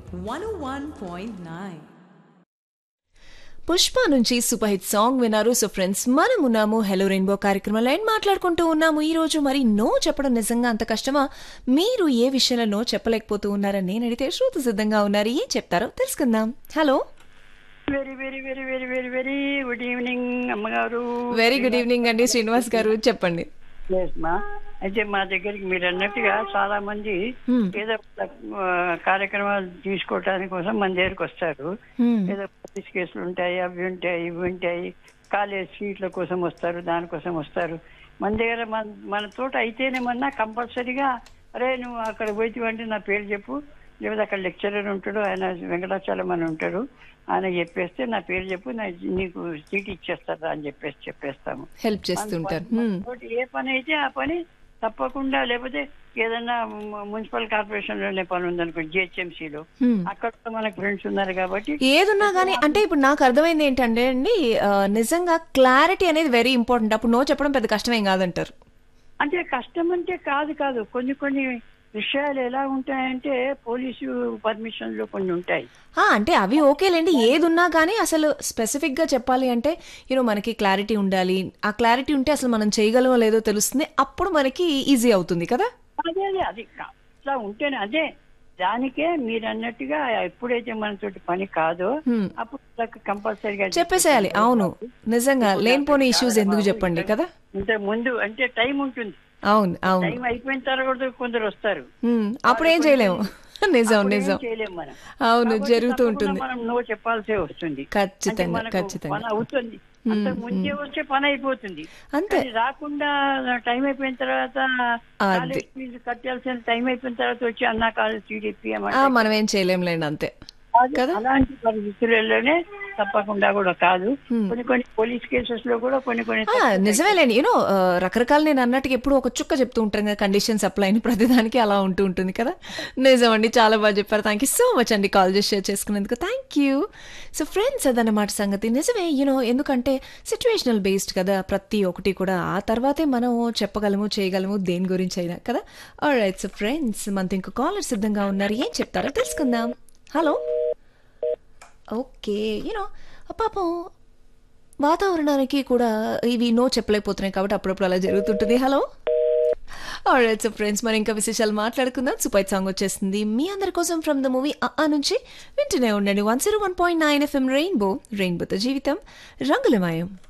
101.9. పుష్ప నుంచి super hit song విన్నారు so friends మనం ఉన్నాము హెలో రెయిన్బో కార్యక్రమంలో అండ్ మాట్లాడుకుంటూ ఉన్నాము ఈ రోజు మరి నో చెప్పడం నిజంగా అంత కష్టమా మీరు ఏ విషయంలో నో చెప్పలేకపోతూ ఉన్నారని నేను అడిగితే శ్రోత సిద్ధంగా ఉన్నారు ఏం చెప్తారో తెలుసుకుందాం hello very very very very very very good evening అమ్మగారు వెరీ గుడ్ ఈవినింగ్ అండి శ్రీనివాస్ గారు చెప్పండి Yes, మా అయితే మా దగ్గరికి మీరు అన్నట్టుగా చాలా మంది Hmm. ఏదో ఆ, కార్యక్రమాలు తీసుకోవటానికి కోసం మన దగ్గరికి వస్తారు Hmm. ఏదో పోలీస్ కేసులు ఉంటాయి అవి ఉంటాయి ఇవి ఉంటాయి కాలేజ్ సీట్ల కోసం వస్తారు దానికోసం వస్తారు మన దగ్గర మన మన తోట అయితేనేమన్నా కంపల్సరీగా అరే నువ్వు అక్కడ పోయి అంటే నా పేరు చెప్పు లేకపోతే అక్కడ లెక్చరర్ ఉంటాడు ఆయన వెంకటాచలం అని ఉంటాడు ఆయన చెప్పేస్తే నా పేరు చెప్పు నా నీకు సీట్ ఇచ్చేస్తారా అని చెప్పేసి చెప్పేస్తాము హెల్ప్ చేస్తుంటారు మన Hmm. తోటి ఏ పని అయితే ఆ పని తప్పకుండా లేకపోతే ఏదైనా ము- మున్సిపల్ కార్పొరేషన్ లోనే పని ఉందనుకో జిహెచ్ఎంసీలో Hmm. అక్కడ కూడా మనకు ఫ్రెండ్స్ ఉన్నారు కాబట్టి ఏదున్నా కానీ అంటే ఇప్పుడు నాకు అర్థమైంది ఏంటంటే అండి ఆ, నిజంగా క్లారిటీ అనేది వెరీ ఇంపార్టెంట్ అప్పుడు నో చెప్పడం పెద్ద కష్టమేం కాదంటారు అంటే కష్టం అంటే కాదు కాదు కొన్ని కొన్ని విషయాలు ఎలా ఉంటాయంటే పోలీసు పర్మిషన్లు కొన్ని ఉంటాయి ఆ, అంటే అవి ఓకేలేండి ఏది ఉన్నా కానీ అసలు స్పెసిఫిక్ గా చెప్పాలి అంటే యూనో మనకి క్లారిటీ ఉండాలి ఆ క్లారిటీ ఉంటే అసలు మనం చేయగలమో లేదో తెలుస్తుంది అప్పుడు మనకి ఈజీ అవుతుంది కదా అదే అదే అది కా- అట్లా ఉంటేనే అదే దానికే మీరు అన్నట్టుగా ఎప్పుడైతే మనతోటి పని కాదో Hmm. అప్పుడు కంపల్సరీగా చెప్పేసేయాలి అవును నిజంగా లేనిపోని ఇష్యూస్ ఎందుకు చెప్పండి కదా ఇంత ముందు అంటే టైం ఉంటుంది అవును అవును టైం అయిపోయిన తర్వాత కొందరు వస్తారు హ్మ్, అప్పుడు ఏం చేయలేము నిజం అప్పుడు ఏం నిజం చేయలేం మనం అవును కాబట్టి జరుగుతూ తప్పకుండా ఉంటుంది మనం నో చెప్పాల్సే వస్తుంది ఖచ్చితంగా, అంటే మనకు ఖచ్చితంగా. పని అవుతుంది అంత ముందే వచ్చే పని అయిపోతుంది అంతే. కానీ రాకుండా టైం అయిపోయిన తర్వాత అది. కాలేజ్ ఫీజు కట్టాల్సిన టైం అయిపోయిన తర్వాత వచ్చి అన్నా కాలేజ్ టీడీపీ ఆ, మనం ఏం చేయలేంలేండి అంతే కదా? అలాంటి పరిస్థితులలోనే తప్పకుండా కూడా కాదు కొన్ని కొన్ని పోలీస్ కేసెస్ లో కూడా కొన్ని కొన్ని ఆ, నిజమేలేండి యూనో రకరకాల నేను అన్నట్టుగా ఎప్పుడు ఒక చుక్క చెప్తూ ఉంటాను కదా కండిషన్స్ అప్లై అని ప్రతిదానికి అలా ఉంటూ ఉంటుంది కదా నిజం అండి చాలా బాగా చెప్పారు థ్యాంక్ యూ సో మచ్ అండి కాల్ చేసి షేర్ చేసుకున్నందుకు థ్యాంక్ యూ సో ఫ్రెండ్స్ అదన్నమాట సంగతి నిజమే యూనో ఎందుకంటే సిచ్యువేషనల్ బేస్డ్ కదా ప్రతి ఒక్కటి కూడా ఆ తర్వాతే మనం చెప్పగలము చేయగలము దేని గురించి అయినా కదా రైట్ సో ఫ్రెండ్స్ మనతో ఇంకో కాలర్ సిద్ధంగా ఉన్నారు ఏం చెప్తారో తెలుసుకుందాం హలో ఓకే యూనో పాపం వాతావరణానికి కూడా ఇవి నో చెప్పలేకపోతున్నాయి కాబట్టి అప్పుడప్పుడు అలా జరుగుతుంటుంది హలో ఆల్రైట్ సో ఫ్రెండ్స్ మరి ఇంకా విశేషాలు మాట్లాడుకుందాం సూపర్ సాంగ్ వచ్చేస్తుంది మీ అందరి కోసం ఫ్రమ్ ద మూవీ ఆ నుంచి వింటూనే ఉండండి one zero one point nine FM rainbow రెయిన్బోతో జీవితం రంగులమయం